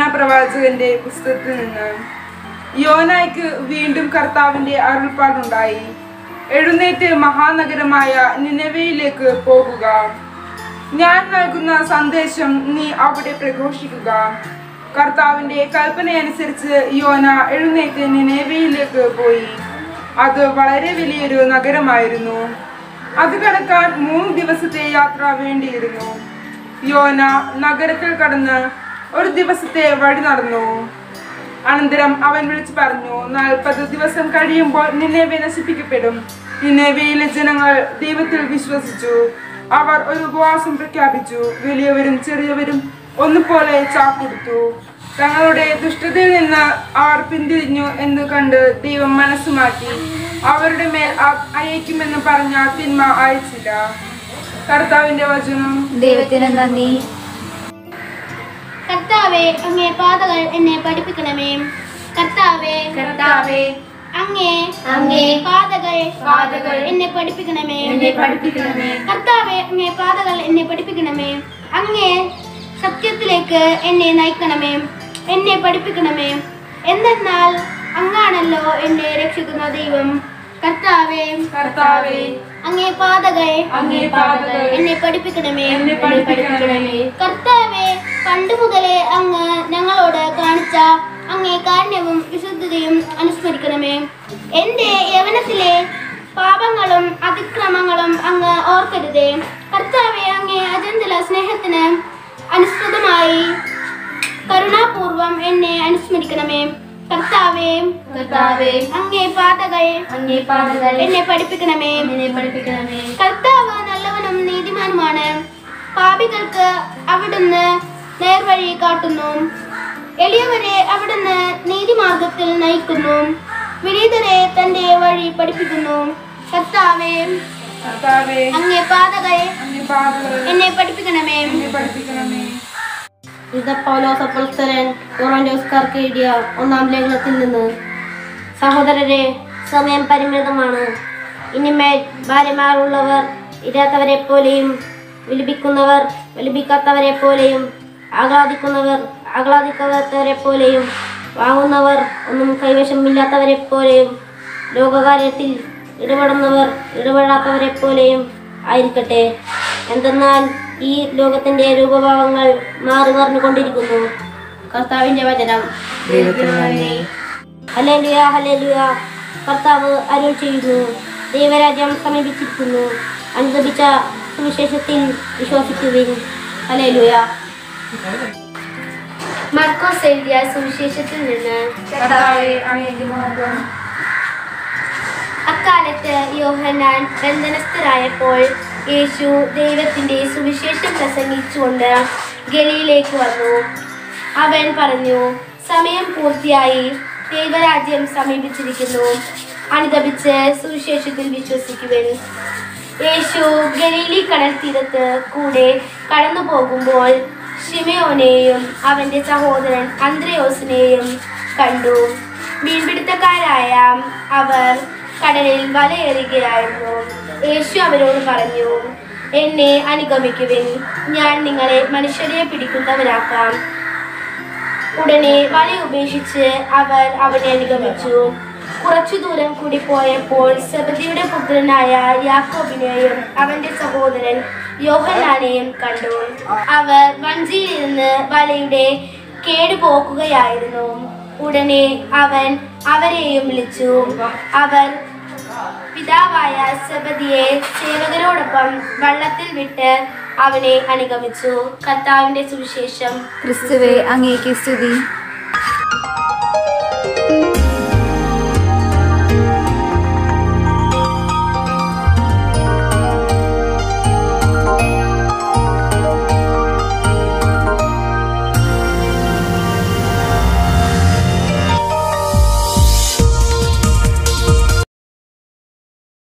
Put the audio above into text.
പ്രവാചകന്റെ പുസ്തകത്തിൽ നിന്ന് യോനായ്ക്ക് വീണ്ടും കർത്താവിന്റെ അരുൾപ്പാടുണ്ടായി എഴുന്നേറ്റ് മഹാനഗരമായ നിനവയിലേക്ക് പോകുക ഞാൻ നൽകുന്ന സന്ദേശം നീ അവിടെ പ്രഘോഷിക്കുക കർത്താവിന്റെ കൽപ്പനയനുസരിച്ച് യോന എഴുന്നേറ്റ് നിനേവയിലേക്ക് പോയി അത് വളരെ വലിയൊരു നഗരമായിരുന്നു അത് കടക്കാൻ മൂന്ന് ദിവസത്തെ യാത്ര വേണ്ടിയിരുന്നു യോന നഗരത്തിൽ കടന്ന് ഒരു ദിവസത്തെ വഴി നടന്നു അനന്തരം അവൻ വിളിച്ചു പറഞ്ഞു നാൽപ്പത് ദിവസം കഴിയുമ്പോൾ നിന്നേവെ നശിപ്പിക്കപ്പെടും നിന്നേവയിലെ ജനങ്ങൾ ദൈവത്തിൽ വിശ്വസിച്ചു അവർ ഒരു ഉപവാസം പ്രഖ്യാപിച്ചു വലിയവരും ചെറിയവരും ഒന്നുപോലെ ചാപ്പെടുത്തു തങ്ങളുടെ ദുഷ്ടതയിൽ നിന്ന് അവർ പിന്തിരിഞ്ഞു എന്ന് കണ്ട് ദൈവം മനസ്സ് മാറ്റി അവരുടെ മേൽ ആ- അയക്കുമെന്ന് പറഞ്ഞ തിന്മ അയച്ചില്ല കർത്താവിന്റെ വചനം ദൈവത്തിന് നന്ദി കർത്താവെ അങ്ങേ പാതകൾ എന്നെ പഠിപ്പിക്കണമേ കർത്താവെ കർത്താവേ അങ്ങേ അങ്ങേ പാതകൾ പാതകൾ എന്നെ പഠിപ്പിക്കണമേ എന്നെ പഠിപ്പിക്കണമേ കർത്താവെ അങ്ങേ പാതകൾ എന്നെ പഠിപ്പിക്കണമേ അങ്ങേ സത്യത്തിലേക്ക് എന്നെ നയിക്കണമേ എന്നെ പഠിപ്പിക്കണമേ എന്തെന്നാൽ അങ്ങാണല്ലോ എന്നെ രക്ഷിക്കുന്ന ദൈവം കർത്താവെ കർത്താവേ അങ്ങേ പാതകൾ അങ്ങേ പാതകൾ എന്നെ പഠിപ്പിക്കണമേ എന്നെ പഠിപ്പിക്കണമേ കർത്താവെ പണ്ട് മുതലേ അങ്ങ് ഞങ്ങളോട് കാണിച്ച അങ്ങേ കാരുണ്യവും വിശുദ്ധതയും അനുസ്മരിക്കണമേ എന്റെ യവനത്തിലെ പാപങ്ങളും അതിക്രമങ്ങളും അങ്ങ് ഓർക്കരുതേ കർത്താവെ അങ്ങേ അജന്തല സ്നേഹത്തിന് അനുസൃതമായി കരുണാപൂർവം എന്നെ അനുസ്മരിക്കണമേ കർത്താവെ കർത്താവേ അങ്ങേ പാതകൾ അങ്ങേ പാതകൾ എന്നെ പഠിപ്പിക്കണമേ എന്നെ പഠിപ്പിക്കണമേ കർത്താവ് നല്ലവനും നീതിമാനുമാണ് പാപികൾക്ക് അവിടുന്ന് നേർവഴി കാട്ടുന്നു എളിയവരെ അവിടുന്ന് നീതിമാർഗത്തിൽ നയിക്കുന്നു വിനീതരെ തന്റെ വഴി പഠിപ്പിക്കുന്നു കർത്താവെ കർത്താവേ അങ്ങേ പാതകൾ അങ്ങേ പാതകൾ എന്നെ പഠിപ്പിക്കണമേ എന്നെ പഠിപ്പിക്കണമേ വിശുദ്ധ പൗലോസ് അപ്പോസ്തലൻ കൊറോന്റോസ്കാർക്ക് എഴുതിയ ഒന്നാം ലേഖനത്തിൽ നിന്ന് സഹോദരരെ സമയം പരിമിതമാണ് ഇനിമേൽ ഭാര്യമാരുള്ളവർ ഇരാത്തവരെ പോലെയും വിലപിക്കുന്നവർ വിലപിക്കാത്തവരെ പോലെയും ആഹ്ലാദിക്കുന്നവർ ആഹ്ലാദിക്കാത്തവരെ പോലെയും വാങ്ങുന്നവർ ഒന്നും കൈവശമില്ലാത്തവരെ പോലെയും ലോകകാര്യത്തിൽ ഇടപെടുന്നവർ ഇടപെടാത്തവരെ പോലെയും ആയിരിക്കട്ടെ എന്തെന്നാൽ ഈ ലോകത്തിന്റെ രൂപഭാവങ്ങൾ മാറി മറിഞ്ഞുകൊണ്ടിരിക്കുന്നു കർത്താവിന്റെ വചനം ദൈവത്തിന് നന്ദി ഹലേലുയ ഹലേലുയ കർത്താവ് അരുൾ ചെയ്യുന്നു ദൈവരാജ്യം സമീപിച്ചിരിക്കുന്നു അനുദപിച്ച സുവിശേഷത്തിൽ വിശ്വസിക്കുവിൻ ഹലേലുയ മർക്കോസ് എഴുതിയ സുവിശേഷത്തിൽ നിന്ന് കർത്താവേ അങ്ങേക്ക് മഹത്വം അക്കാലത്ത് യോഹന്നാൻ ബന്ധനസ്ഥരായപ്പോൾ യേശു ദൈവത്തിന്റെ സുവിശേഷം പ്രസംഗിച്ചുകൊണ്ട് ഗലിയിലേക്ക് വന്നു അവൻ പറഞ്ഞു സമയം പൂർത്തിയായി ദൈവരാജ്യം സമീപിച്ചിരിക്കുന്നു അനുദപിച്ച് സുവിശേഷത്തിൽ വിശ്വസിക്കുവൻ യേശു ഗലീലി കടൽ തീരത്ത് കൂടെ കടന്നു പോകുമ്പോൾ ഷിമയോനെയും അവന്റെ സഹോദരൻ അന്ത്രയോസിനെയും കണ്ടു മീൻപിടുത്തക്കാരായ അവർ കടലിൽ വലയെറിയുകയായിരുന്നു യേശു അവരോട് പറഞ്ഞു എന്നെ അനുഗമിക്കുവിൻ ഞാൻ നിങ്ങളെ മനുഷ്യരെ പിടിക്കുന്നവരാക്കാം ഉടനെ വല ഉപേക്ഷിച്ച് അവർ അവനെ അനുഗമിച്ചു കുറച്ചു ദൂരം കൂടി പോയപ്പോൾ സെബദിയുടെ പുത്രനായ യാക്കോബിനെയും അവന്റെ സഹോദരൻ യോഹന്നാനെയും കണ്ടു അവർ വഞ്ചിയിലിരുന്ന് വലയുടെ കേടുപോക്കുകയായിരുന്നു ഉടനെ അവൻ അവരെയും വിളിച്ചു അവർ പിതാവായ സെബദിയെ സേവകരോടൊപ്പം വള്ളത്തിൽ വിട്ട് അവനെ അനുഗമിച്ചു കർത്താവിന്റെ സുവിശേഷം ക്രിസ്തുവേ അങ്ങേക്ക് സ്തുതി